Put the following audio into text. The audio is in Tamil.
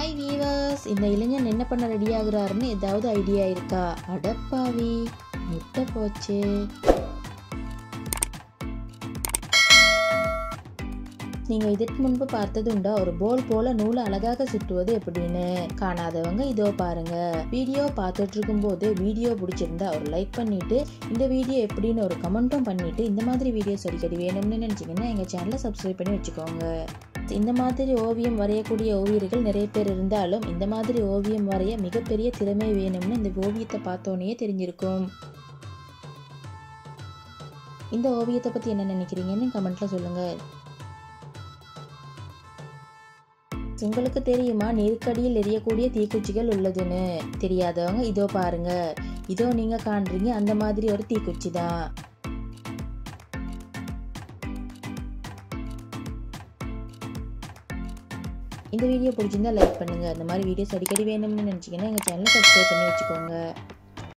ஹாய் வீவர்ஸ் இந்த இளைஞன் என்ன பண்ண ரெடி ஆகுறாருன்னு ஏதாவது ஐடியா இருக்கா அடப்பாவி முட்டை போச்சு நீங்க இதற்கு முன்பு பார்த்ததுண்டா ஒரு போல் போல நூலை அழகாக சுற்றுவது எப்படின்னு காணாதவங்க இதோ பாருங்க வீடியோ பார்த்துட்டு இருக்கும்போது வீடியோ பிடிச்சிருந்தா ஒரு லைக் பண்ணிட்டு இந்த வீடியோ எப்படின்னு ஒரு கமெண்ட்டும் பண்ணிட்டு இந்த மாதிரி வீடியோஸ் அடிக்கடி வேணும்னு நினைச்சீங்கன்னா எங்க சேனலை சப்ஸ்கிரைப் பண்ணி வச்சுக்கோங்க இந்த மாதிரி ஓவியம் வரையக்கூடிய ஓவியர்கள் நிறைய பேர் இருந்தாலும் இந்த மாதிரி ஓவியம் வரைய மிகப்பெரிய திறமை வேணும்னு இந்த ஓவியத்தை பார்த்தோன்னே தெரிஞ்சிருக்கும் இந்த ஓவியத்தை பற்றி என்ன நினைக்கிறீங்கன்னு கமெண்ட்ல சொல்லுங்க உங்களுக்கு தெரியுமா நெருக்கடியில் எரியக்கூடிய தீக்குச்சிகள் உள்ளதுன்னு தெரியாதவங்க இதோ பாருங்க இதோ நீங்க காண்றீங்க அந்த மாதிரி ஒரு தீக்குச்சி தான் இந்த வீடியோ பிடிச்சிருந்தா லைக் பண்ணுங்க அந்த மாதிரி வீடியோஸ் அடிக்கடி வேணும்னு நினச்சிங்கன்னா எங்கள் சேனலை சப்ஸ்கிரைப் பண்ணி வச்சுக்கோங்க